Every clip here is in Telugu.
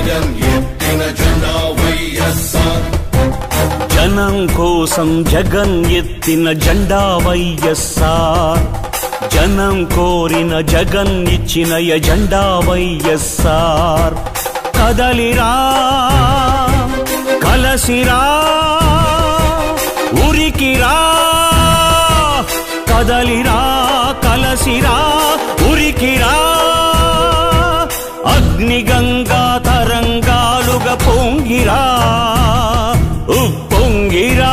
భయం ఎత్తిన జెండా వైఎస్ఆర్ జనం కోసం జగన్ ఎత్తిన జెండా వైఎస్ఆర్ జనం కోరిన జగన్ ఇచ్చిన ఎజెండా వైఎస్ఆర్ కదలిరా కలసిరా ఉరికిరా కదలిరా కలసిరా ఉరికిరా అగ్నిగంగా తరంగాలుగా పొంగిరా ఉప్పొంగిరా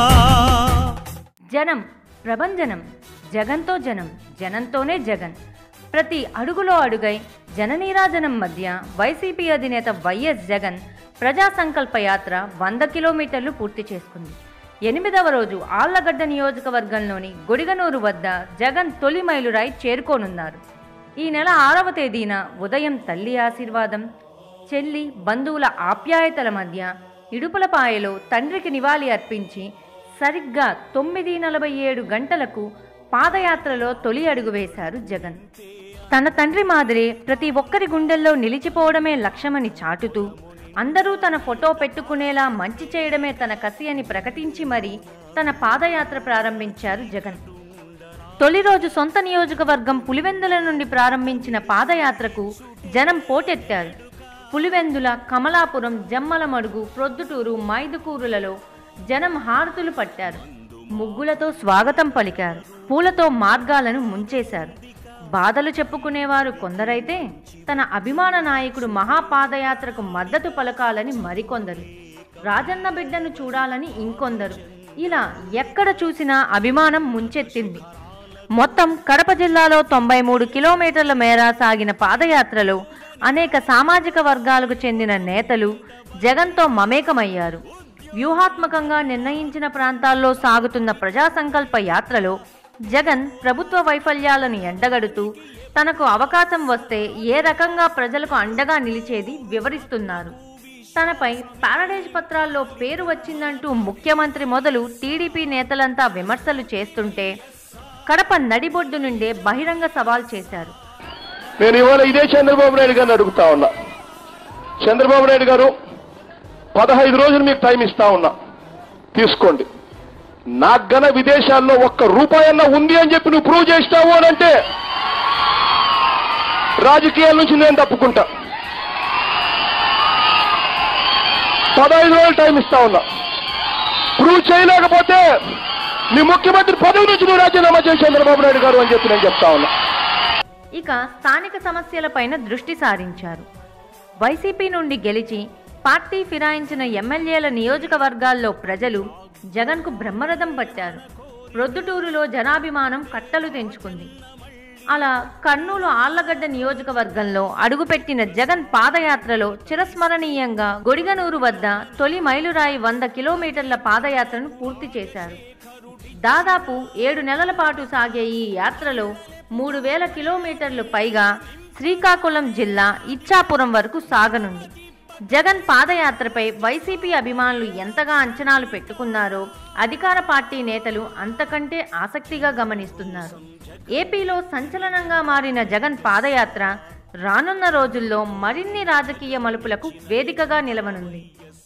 జనం ప్రభంజనం జగన్తో జనం జనంతోనే జగన్ ప్రతి అడుగులో అడుగై జననీరాజనం మధ్య వైసీపీ అధినేత వైఎస్ జగన్ ప్రజా సంకల్ప యాత్ర వంద కిలోమీటర్లు పూర్తి చేసుకుంది ఎనిమిదవ రోజు ఆళ్లగడ్డ నియోజకవర్గంలోని గుడిగనూరు వద్ద జగన్ తొలి మైలురాయి చేరుకోనున్నారు ఈ నెల ఆరవ తేదీన ఉదయం తల్లి ఆశీర్వాదం చెల్లి బంధువుల ఆప్యాయతల మధ్య ఇడుపులపాయలో తండ్రికి నివాళి అర్పించి సరిగ్గా తొమ్మిది నలభై ఏడు గంటలకు పాదయాత్రలో తొలి అడుగు వేశారు జగన్ తన తండ్రి మాదిరి ప్రతి ఒక్కరి గుండెల్లో నిలిచిపోవడమే లక్ష్యమని చాటుతూ అందరూ తన ఫోటో పెట్టుకునేలా మంచి చేయడమే తన కసి అని ప్రకటించి మరీ తన పాదయాత్ర ప్రారంభించారు జగన్ తొలి రోజు సొంత నియోజకవర్గం పులివెందుల నుండి ప్రారంభించిన పాదయాత్రకు జనం పోటెత్తారు పులివెందుల కమలాపురం జమ్మలమడుగు ప్రొద్దుటూరు మైదుకూరులలో జనం హారతులు పట్టారు ముగ్గులతో స్వాగతం పలికారు పూలతో మార్గాలను ముంచేశారు బాధలు చెప్పుకునేవారు కొందరైతే తన అభిమాన నాయకుడు మహాపాదయాత్రకు మద్దతు పలకాలని మరికొందరు రాజన్న బిడ్డను చూడాలని ఇంకొందరు ఇలా ఎక్కడ చూసినా అభిమానం ముంచెత్తింది మొత్తం కడప జిల్లాలో తొంభై మూడు కిలోమీటర్ల మేర సాగిన పాదయాత్రలో అనేక సామాజిక వర్గాలకు చెందిన నేతలు జగన్తో మమేకమయ్యారు వ్యూహాత్మకంగా నిర్ణయించిన ప్రాంతాల్లో సాగుతున్న ప్రజా సంకల్ప యాత్రలో జగన్ ప్రభుత్వ వైఫల్యాలను ఎండగడుతూ తనకు అవకాశం వస్తే ఏ రకంగా ప్రజలకు అండగా నిలిచేది వివరిస్తున్నారు తనపై పారడైజ్ పత్రాల్లో పేరు వచ్చిందంటూ ముఖ్యమంత్రి మొదలు టీడీపీ నేతలంతా విమర్శలు చేస్తుంటే కడప నడిబొడ్డు నుండే బహిరంగ సవాల్ చేశారు నేను ఇవాళ ఇదే చంద్రబాబు నాయుడు గారిని అడుగుతా ఉన్నా చంద్రబాబు నాయుడు గారు పదహైదు రోజులు మీకు టైం ఇస్తా ఉన్నా తీసుకోండి నాకు గన విదేశాల్లో ఒక్క రూపాయన్నా ఉంది అని చెప్పి నువ్వు ప్రూవ్ చేస్తావు అని అంటే రాజకీయాల నుంచి నేను తప్పుకుంటా పదహైదు రోజులు టైం ఇస్తా ఉన్నా ప్రూవ్ చేయలేకపోతే నీ ముఖ్యమంత్రి పదవి నుంచి నువ్వు రాజీనామా చేసి చంద్రబాబు నాయుడు గారు అని చెప్పి నేను చెప్తా ఉన్నా ఇక స్థానిక సమస్యలపైన దృష్టి సారించారు వైసీపీ నుండి గెలిచి పార్టీ ఫిరాయించిన ఎమ్మెల్యేల నియోజకవర్గాల్లో ప్రజలు జగన్కు బ్రహ్మరథం పట్టారు ప్రొద్దుటూరులో జనాభిమానం కట్టలు తెంచుకుంది అలా కర్నూలు ఆళ్లగడ్డ నియోజకవర్గంలో అడుగుపెట్టిన జగన్ పాదయాత్రలో చిరస్మరణీయంగా గొడిగనూరు వద్ద తొలి మైలురాయి వంద కిలోమీటర్ల పాదయాత్రను పూర్తి చేశారు దాదాపు ఏడు నెలల పాటు సాగే ఈ యాత్రలో మూడు వేల కిలోమీటర్లు పైగా శ్రీకాకుళం జిల్లా ఇచ్చాపురం వరకు సాగనుంది జగన్ పాదయాత్రపై వైసీపీ అభిమానులు ఎంతగా అంచనాలు పెట్టుకున్నారో అధికార పార్టీ నేతలు అంతకంటే ఆసక్తిగా గమనిస్తున్నారు ఏపీలో సంచలనంగా మారిన జగన్ పాదయాత్ర రానున్న రోజుల్లో మరిన్ని రాజకీయ మలుపులకు వేదికగా నిలవనుంది